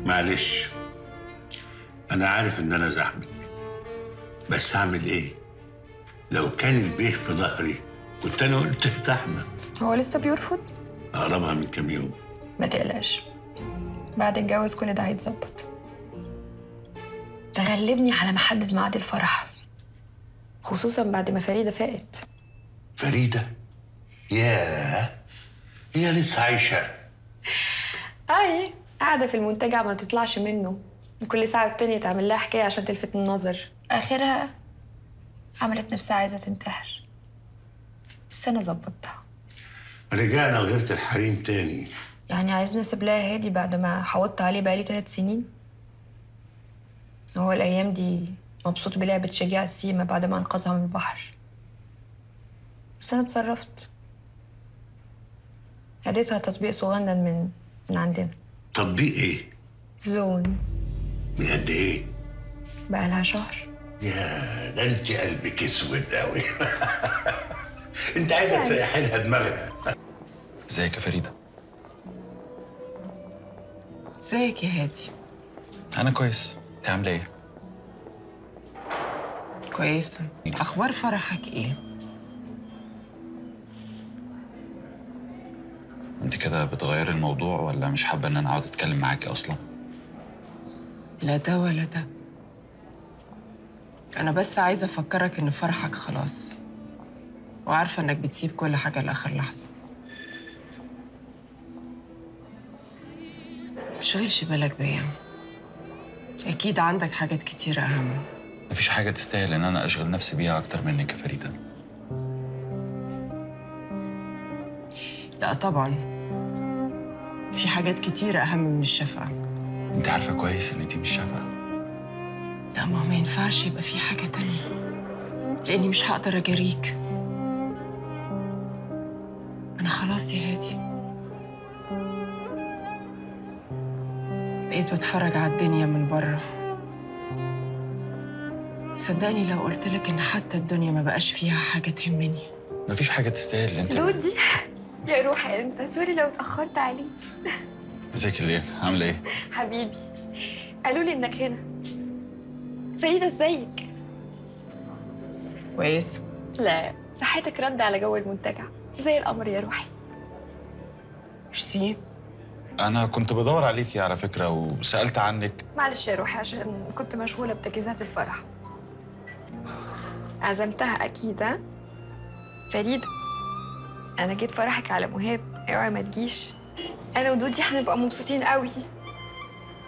معلش انا عارف ان انا زحمك بس اعمل ايه لو كان البيه في ظهري كنت انا قلت زحمه هو لسه بيرفض اقربها من كام يوم ما تقلقش بعد الجواز كل ده هيتظبط تغلبني على ما احدد ميعاد الفرح خصوصا بعد ما فريده فاقت فريده ياه هي لسه عايشه اي قاعده في المنتجع ما بتطلعش منه وكل ساعه والتانية تعمل لها حكايه عشان تلفت النظر اخرها عملت نفسها عايزه تنتحر بس انا ظبطتها رجعنا لغيرة الحريم تاني يعني عايزني اسيب لها هادي بعد ما حوضت عليه بقالي ثلاث سنين هو الايام دي مبسوط بلعبه شجاع السيما بعد ما انقذها من البحر بس انا اتصرفت هديتها تطبيق صغنن من من عندنا تطبيق ايه زون من قد ايه بقى لها شهر يا ده انت قلبك اسود قوي انت عايزه تسيحي لها دماغها ازيك يا فريده ازيك يا هادي انا كويس انت عامله ايه كويسة أخبار فرحك إيه؟ انت كده بتغيري الموضوع ولا مش حابه ان انا اقعد اتكلم معاكي اصلا لا ده ولا ده أنا بس عايزة أفكرك إن فرحك خلاص وعارفة إنك بتسيب كل حاجة لآخر لحظة متشغلش بالك بيا أكيد عندك حاجات كتيرة أهم مفيش حاجه تستاهل ان انا اشغل نفسي بيها اكتر منك يا فريده لا طبعا في حاجات كتيرة أهم من الشفقة انت عارفه كويس ان دي مش شفقه لا ما هو ما ينفعش يبقى في حاجة تانية لأني مش هقدر أجاريك أنا خلاص يا هادي بقيت بتفرج على الدنيا من بره صدقني لو قلت لك إن حتى الدنيا ما بقاش فيها حاجة تهمني مفيش حاجه تستاهل ان انت دودي يا روحي انت سوري لو اتاخرت عليك ازيك اللي عامله ايه حبيبي قالوا لي انك هنا فريده ازيك كويس لا صحتك رد على جو المنتجع زي القمر يا روحي ميرسي انا كنت بدور عليكي على فكره وسالت عنك معلش يا روحي عشان كنت مشغوله بتجهيزات الفرح عزمتها اكيد ها فريده انا جيت فرحك على مهاب اوعي ما تجيش انا ودودي هنبقى مبسوطين قوي